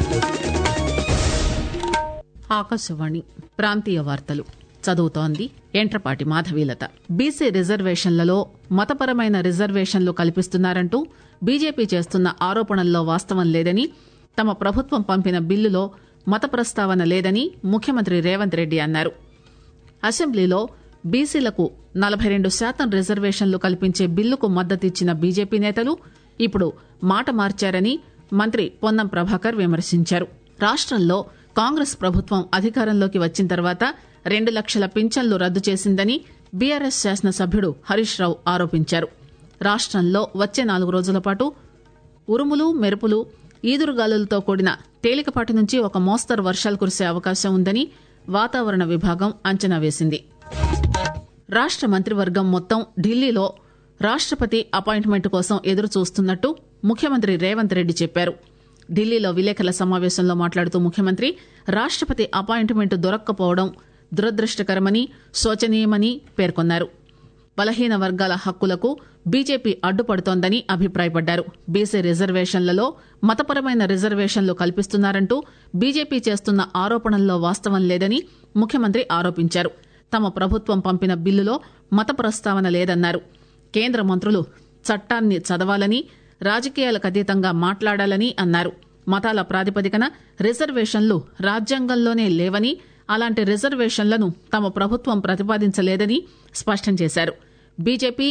ఆకాశవాణి ప్రాంతీయ వార్తలు చదువుతోంది ఎంట్రపాటి మాధవీలత బీసీ రిజర్వేషన్లలో మతపరమైన రిజర్వేషన్లు కల్పిస్తున్నారంటూ బీజేపీ చేస్తున్న ఆరోపణల్లో వాస్తవం లేదని తమ ప్రభుత్వం పంపిన బిల్లులో మత ప్రస్తావన లేదని ముఖ్యమంత్రి రేవంత్ రెడ్డి అన్నారు అసెంబ్లీలో బీసీలకు నలభై రెండు శాతం రిజర్వేషన్లు కల్పించే బిల్లుకు మద్దతిచ్చిన బీజేపీ నేతలు ఇప్పుడు మాట మార్చారని మంత్రి పొన్నం ప్రభాకర్ విమర్శించారు రాష్టంలో కాంగ్రెస్ ప్రభుత్వం అధికారంలోకి వచ్చిన తర్వాత రెండు లక్షల పింఛన్లు రద్దు చేసిందని బీఆర్ఎస్ శాసనసభ్యుడు హరీష్ రావు ఆరోపించారు రాష్టంలో వచ్చే నాలుగు రోజుల పాటు ఉరుములు మెరుపులు ఈదురుగాలులతో కూడిన తేలికపాటి నుంచి ఒక మోస్తరు వర్షాలు కురిసే అవకాశం ఉందని వాతావరణ విభాగం అంచనా వేసింది రాష్ట మంత్రివర్గం మొత్తం ఢిల్లీలో రాష్టపతి అపాయింట్మెంట్ కోసం ఎదురు చూస్తున్నట్టు ముఖ్యమంత్రి రేవంత్ రెడ్డి చెప్పారు ఢిల్లీలో విలేకరుల సమావేశంలో మాట్లాడుతూ ముఖ్యమంత్రి రాష్టపతి అపాయింట్మెంట్ దొరక్కపోవడం దురదృష్టకరమని శోచనీయమని పేర్కొన్నారు బలహీన వర్గాల హక్కులకు బీజేపీ అడ్డుపడుతోందని అభిప్రాయపడ్డారు బీసీ రిజర్వేషన్లలో మతపరమైన రిజర్వేషన్లు కల్పిస్తున్నారంటూ బీజేపీ చేస్తున్న ఆరోపణల్లో వాస్తవం లేదని ముఖ్యమంత్రి ఆరోపించారు తమ ప్రభుత్వం పంపిన బిల్లులో మత ప్రస్తావన లేదన్నారు కేంద్ర మంత్రులు చట్టాన్ని చదవాలని రాజకీయాలకు అతీతంగా మాట్లాడాలని అన్నారు మతాల ప్రాతిపదికన రిజర్వేషన్లు రాజ్యాంగంలోనే లేవని అలాంటి రిజర్వేషన్లను తమ ప్రభుత్వం ప్రతిపాదించలేదని స్పష్టం చేశారు బీజేపీ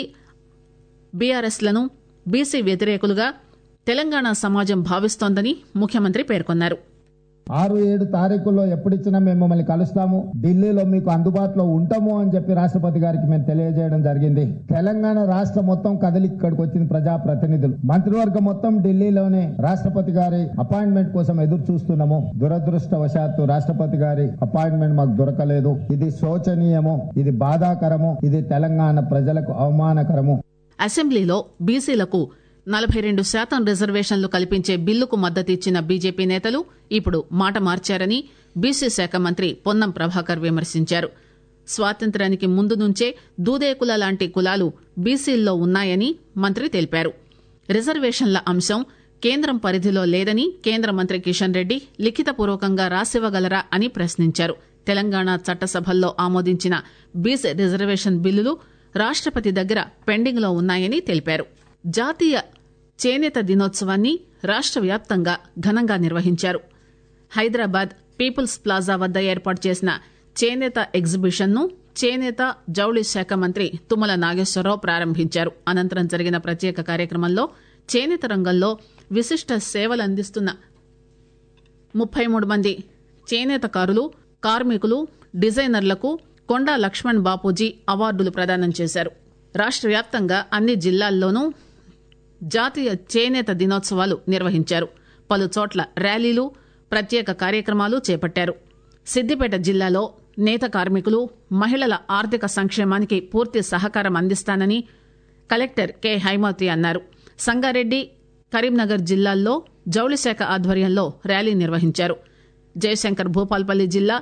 బీఆర్ఎస్లను బీసీ వ్యతిరేకులుగా తెలంగాణ సమాజం భావిస్తోందని ముఖ్యమంత్రి పేర్కొన్నారు ఆరు ఏడు తారీఖుల్లో ఎప్పుడిచ్చినా మేము మిమ్మల్ని కలుస్తాము ఢిల్లీలో మీకు అందుబాటులో ఉంటాము అని చెప్పి రాష్ట్రపతి గారికి మేము తెలియజేయడం జరిగింది తెలంగాణ రాష్ట్ర మొత్తం కదిలి ఇక్కడికి వచ్చిన ప్రజా ప్రతినిధులు మంత్రివర్గం మొత్తం ఢిల్లీలోనే రాష్ట్రపతి గారి అపాయింట్మెంట్ కోసం ఎదురు చూస్తున్నాము దురదృష్టవశాత్తు రాష్ట్రపతి గారి అపాయింట్మెంట్ మాకు దొరకలేదు ఇది శోచనీయము ఇది బాధాకరము ఇది తెలంగాణ ప్రజలకు అవమానకరము అసెంబ్లీలో బీసీలకు నలభై రెండు శాతం రిజర్వేషన్లు కల్పించే బిల్లుకు మద్దతిచ్చిన బీజేపీ నేతలు ఇప్పుడు మాట మార్చారని బీసీ శాఖ మంత్రి పొన్నం ప్రభాకర్ విమర్శించారు స్వాతంత్ర్యానికి ముందు నుంచే దూదేకుల లాంటి కులాలు బీసీల్లో ఉన్నాయని మంత్రి తెలిపారు రిజర్వేషన్ల అంశం కేంద్రం పరిధిలో లేదని కేంద్ర మంత్రి కిషన్ రెడ్డి లిఖితపూర్వకంగా రాసివ్వగలరా అని ప్రశ్నించారు తెలంగాణ చట్టసభల్లో ఆమోదించిన బీసీ రిజర్వేషన్ బిల్లులు రాష్టపతి దగ్గర పెండింగ్లో ఉన్నాయని తెలిపారు జాతీయ చేనేత దినోత్సవాన్ని రాష్ట్ర వ్యాప్తంగా ఘనంగా నిర్వహించారు హైదరాబాద్ పీపుల్స్ ప్లాజా వద్ద ఏర్పాటు చేసిన చేనేత ఎగ్జిబిషన్ ను చేనేత జౌళి శాఖ మంత్రి తుమ్మల నాగేశ్వరరావు ప్రారంభించారు అనంతరం జరిగిన ప్రత్యేక కార్యక్రమంలో చేనేత రంగంలో విశిష్ట సేవలు అందిస్తున్న ముప్పై మూడు మంది చేనేతకారులు కార్మికులు డిజైనర్లకు కొండా లక్ష్మణ్ బాపూజీ అవార్డులు ప్రదానం చేశారు రాష్ట్ర వ్యాప్తంగా అన్ని జిల్లాల్లోనూ జాతీయ చేనేత దినోత్సవాలు నిర్వహించారు పలు చోట్ల ర్యాలీలు ప్రత్యేక కార్యక్రమాలు చేపట్టారు సిద్దిపేట జిల్లాలో నేత కార్మికులు మహిళల ఆర్థిక సంక్షేమానికి పూర్తి సహకారం అందిస్తానని కలెక్టర్ కె హైమావతి అన్నారు సంగారెడ్డి కరీంనగర్ జిల్లాల్లో జౌళి శాఖ ఆధ్వర్యంలో ర్యాలీ నిర్వహించారు జయశంకర్ భూపాల్పల్లి జిల్లా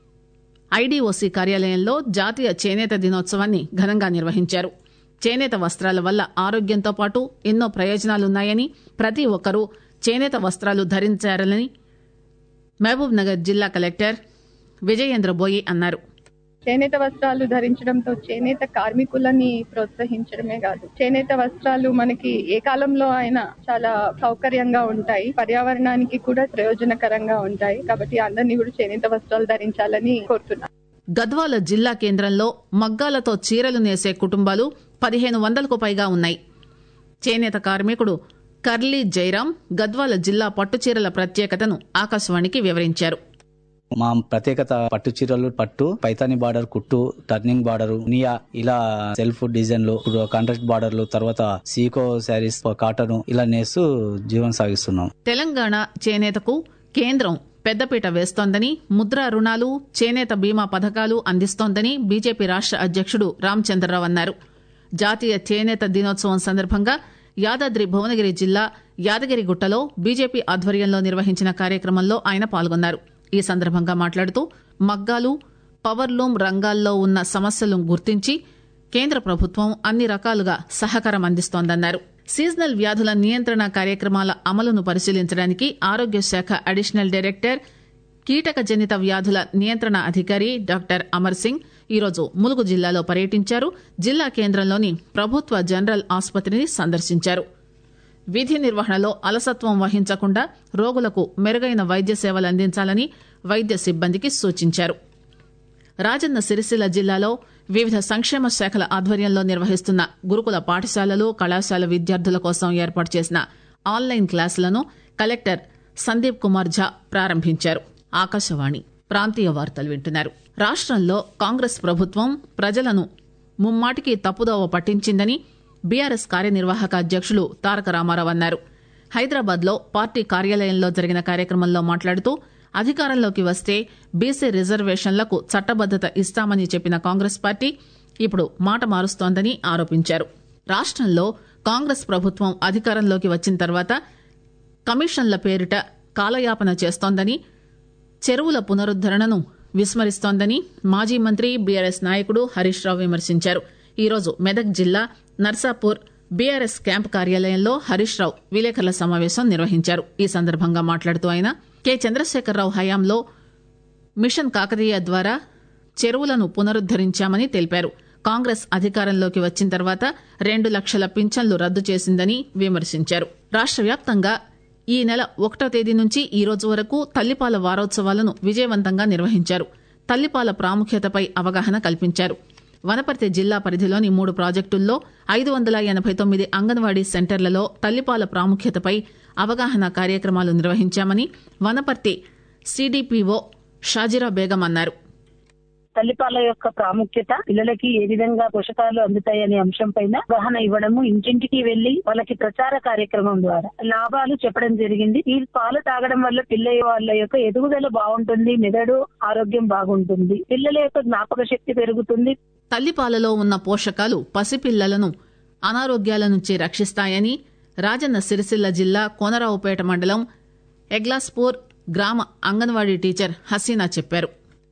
ఐడీఓసీ కార్యాలయంలో జాతీయ చేనేత దినోత్సవాన్ని ఘనంగా నిర్వహించారు చేనేత వస్త్రాల వల్ల ఆరోగ్యంతో పాటు ఎన్నో ప్రయోజనాలున్నాయని ప్రతి ఒక్కరూ చేనేత వస్త్రాలు ధరించారని మహబూబ్ నగర్ జిల్లా కలెక్టర్ విజయేంద్ర బోయి అన్నారు చేనేత వస్త్రాలు ధరించడంతో చేనేత కార్మికులని ప్రోత్సహించడమే కాదు చేనేత వస్త్రాలు మనకి ఏ కాలంలో అయినా చాలా సౌకర్యంగా ఉంటాయి పర్యావరణానికి కూడా ప్రయోజనకరంగా ఉంటాయి కాబట్టి అందరినీ కూడా చేనేత వస్త్రాలు ధరించాలని కోరుతున్నాను గద్వాల జిల్లా కేంద్రంలో మగ్గాలతో చీరలు నేసే కుటుంబాలు పదిహేను వందలకు పైగా ఉన్నాయి చేనేత కార్మికుడు కర్లీ జైరాం గద్వాల జిల్లా పట్టుచీరల ప్రత్యేకతను ఆకాశవాణికి వివరించారు మా ప్రత్యేకత పట్టు చీరలు పట్టు పైతాని బార్డర్ కుట్టు టర్నింగ్ బార్డర్ నియా ఇలా సెల్ఫ్ డిజైన్లు ఇప్పుడు కాంట్రాక్ట్ బార్డర్లు తర్వాత సీకో శారీస్ కాటన్ ఇలా నేస్తూ జీవనం సాగిస్తున్నాం తెలంగాణ చేనేతకు కేంద్రం పెద్దపీట వేస్తోందని ముద్రా రుణాలు చేనేత బీమా పథకాలు అందిస్తోందని బీజేపీ రాష్ట అధ్యక్షుడు రామచంద్రరావు అన్నారు జాతీయ చేనేత దినోత్సవం సందర్భంగా యాదాద్రి భువనగిరి జిల్లా యాదగిరిగుట్టలో బీజేపీ ఆధ్వర్యంలో నిర్వహించిన కార్యక్రమంలో ఆయన పాల్గొన్నారు ఈ సందర్భంగా మాట్లాడుతూ మగ్గాలు పవర్లూమ్ రంగాల్లో ఉన్న సమస్యలను గుర్తించి కేంద్ర ప్రభుత్వం అన్ని రకాలుగా సహకారం అందిస్తోందన్నారు సీజనల్ వ్యాధుల నియంత్రణ కార్యక్రమాల అమలును పరిశీలించడానికి ఆరోగ్య శాఖ అడిషనల్ డైరెక్టర్ కీటక జనిత వ్యాధుల నియంత్రణ అధికారి డాక్టర్ అమర్ సింగ్ ఈరోజు ములుగు జిల్లాలో పర్యటించారు జిల్లా కేంద్రంలోని ప్రభుత్వ జనరల్ ఆసుపత్రిని సందర్శించారు విధి నిర్వహణలో అలసత్వం వహించకుండా రోగులకు మెరుగైన వైద్య సేవలు అందించాలని వైద్య సిబ్బందికి సూచించారు రాజన్న సిరిసిల్ల జిల్లాలో వివిధ సంక్షేమ శాఖల ఆధ్వర్యంలో నిర్వహిస్తున్న గురుకుల పాఠశాలలు కళాశాల విద్యార్థుల కోసం ఏర్పాటు చేసిన ఆన్లైన్ క్లాసులను కలెక్టర్ సందీప్ కుమార్ ఝా ప్రారంభించారు ఆకాశవాణి ప్రాంతీయ వార్తలు వింటున్నారు రాష్టంలో కాంగ్రెస్ ప్రభుత్వం ప్రజలను ముమ్మాటికి తప్పుదోవ పట్టించిందని బీఆర్ఎస్ కార్యనిర్వాహక అధ్యక్షులు తారక రామారావు అన్నారు హైదరాబాద్ లో పార్టీ కార్యాలయంలో జరిగిన కార్యక్రమంలో మాట్లాడుతూ అధికారంలోకి వస్తే బీసీ రిజర్వేషన్లకు చట్టబద్దత ఇస్తామని చెప్పిన కాంగ్రెస్ పార్టీ ఇప్పుడు మాట మారుస్తోందని ఆరోపించారు రాష్టంలో కాంగ్రెస్ ప్రభుత్వం అధికారంలోకి వచ్చిన తర్వాత కమిషన్ల పేరిట కాలయాపన చేస్తోందని చెరువుల పునరుద్దరణను విస్మరిస్తోందని మాజీ మంత్రి బీఆర్ఎస్ నాయకుడు హరీష్ రావు విమర్శించారు ఈరోజు మెదక్ జిల్లా నర్సాపూర్ బీఆర్ఎస్ క్యాంప్ కార్యాలయంలో హరీష్ రావు విలేకరుల సమావేశం నిర్వహించారు ఈ సందర్భంగా మాట్లాడుతూ ఆయన కె చంద్రశేఖరరావు హయాంలో మిషన్ కాకతీయ ద్వారా చెరువులను పునరుద్దరించామని తెలిపారు కాంగ్రెస్ అధికారంలోకి వచ్చిన తర్వాత రెండు లక్షల పింఛన్లు రద్దు చేసిందని విమర్శించారు రాష్ట్ర వ్యాప్తంగా ఈ నెల ఒకటో తేదీ నుంచి ఈ రోజు వరకు తల్లిపాల వారోత్సవాలను విజయవంతంగా నిర్వహించారు తల్లిపాల ప్రాముఖ్యతపై అవగాహన కల్పించారు వనపర్తి జిల్లా పరిధిలోని మూడు ప్రాజెక్టుల్లో ఐదు వందల ఎనబై తొమ్మిది అంగన్వాడీ సెంటర్లలో తల్లిపాల ప్రాముఖ్యతపై అవగాహన కార్యక్రమాలు నిర్వహించామని వనపర్తి సిడిపిఓ షాజిరా బేగం అన్నారు తల్లిపాల యొక్క ప్రాముఖ్యత పిల్లలకి ఏ విధంగా పోషకాలు అందుతాయి అనే అంశం పైన అవగాహన ఇవ్వడము ఇంటింటికి వెళ్లి వాళ్ళకి ప్రచార కార్యక్రమం ద్వారా లాభాలు చెప్పడం జరిగింది ఈ పాలు తాగడం వల్ల పిల్ల వాళ్ళ యొక్క ఎదుగుదల బాగుంటుంది మెదడు ఆరోగ్యం బాగుంటుంది పిల్లల యొక్క జ్ఞాపక శక్తి పెరుగుతుంది తల్లిపాలలో ఉన్న పోషకాలు పసిపిల్లలను అనారోగ్యాల నుంచి రక్షిస్తాయని రాజన్న సిరిసిల్ల జిల్లా కోనరావుపేట మండలం ఎగ్లాస్పూర్ గ్రామ అంగన్వాడీ టీచర్ హసీనా చెప్పారు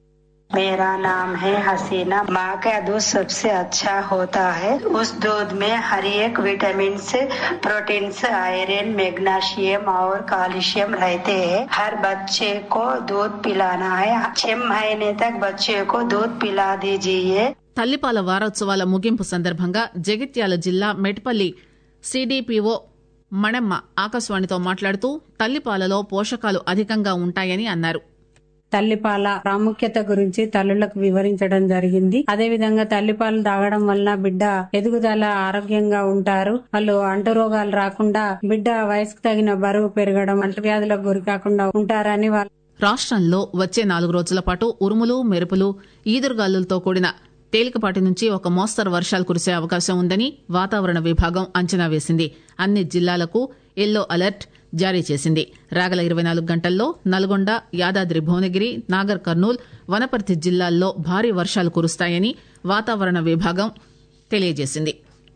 मेरा नाम है हसीना माँ का दूध सबसे अच्छा होता है उस दूध में हर एक विटामिन से प्रोटीन से आयरन मैग्नीशियम और कैल्शियम रहते हैं हर बच्चे को दूध पिलाना है छह महीने तक बच्चे को दूध पिला दीजिए తల్లిపాల వారోత్సవాల ముగింపు సందర్భంగా జగిత్యాల జిల్లా మెట్పల్లి సిడిపిఓ మణెమ్మ ఆకాశవాణితో మాట్లాడుతూ తల్లిపాలలో పోషకాలు అధికంగా ఉంటాయని అన్నారు తల్లిపాల ప్రాముఖ్యత గురించి తల్లులకు వివరించడం జరిగింది అదే విధంగా తల్లిపాలు తాగడం వలన బిడ్డ ఎదుగుదల ఆరోగ్యంగా ఉంటారు వాళ్ళు అంటు రోగాలు రాకుండా బిడ్డ వయసుకు తగిన బరువు పెరగడం అంటువ్యాధులకు గురి కాకుండా ఉంటారని వాళ్ళు రాష్ట్రంలో వచ్చే నాలుగు రోజుల పాటు ఉరుములు మెరుపులు ఈదురుగాలులతో కూడిన తేలికపాటి నుంచి ఒక మోస్తరు వర్షాలు కురిసే అవకాశం ఉందని వాతావరణ విభాగం అంచనా వేసింది అన్ని జిల్లాలకు ఎల్లో అలర్ట్ జారీ చేసింది రాగల ఇరవై నాలుగు గంటల్లో నల్గొండ యాదాద్రి భువనగిరి నాగర్ కర్నూల్ వనపర్తి జిల్లాల్లో భారీ వర్షాలు కురుస్తాయని వాతావరణ విభాగం తెలియజేసింది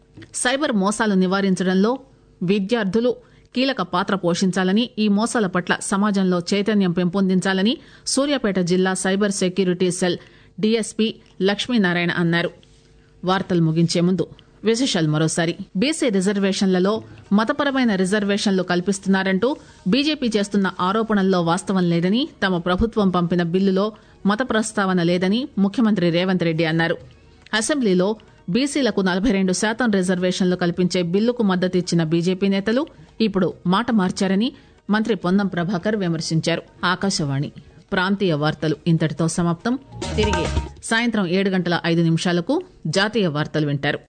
సైబర్ మోసాలు నివారించడంలో విద్యార్థులు కీలక పాత్ర పోషించాలని ఈ మోసాల పట్ల సమాజంలో చైతన్యం పెంపొందించాలని సూర్యాపేట జిల్లా cyber security cell DSP Lakshminarayana అన్నారు వార్తలు ముగించే ముందు విశేషాలు మరోసారి బీసీ రిజర్వేషన్లలో మతపరమైన రిజర్వేషన్లు కల్పిస్తున్నారంటూ బీజేపీ చేస్తున్న ఆరోపణల్లో వాస్తవం లేదని తమ ప్రభుత్వం పంపిన బిల్లులో మత ప్రస్తావన లేదని ముఖ్యమంత్రి రేవంత్ రెడ్డి అన్నారు అసెంబ్లీలో బీసీలకు నలభై రెండు శాతం రిజర్వేషన్లు కల్పించే బిల్లుకు మద్దతిచ్చిన బీజేపీ నేతలు ఇప్పుడు మాట మార్చారని మంత్రి పొన్నం ప్రభాకర్ విమర్శించారు ఆకాశవాణి ప్రాంతీయ వార్తలు ఇంతటితో సమాప్తం తిరిగి సాయంత్రం ఏడు గంటల ఐదు నిమిషాలకు జాతీయ వార్తలు వింటారు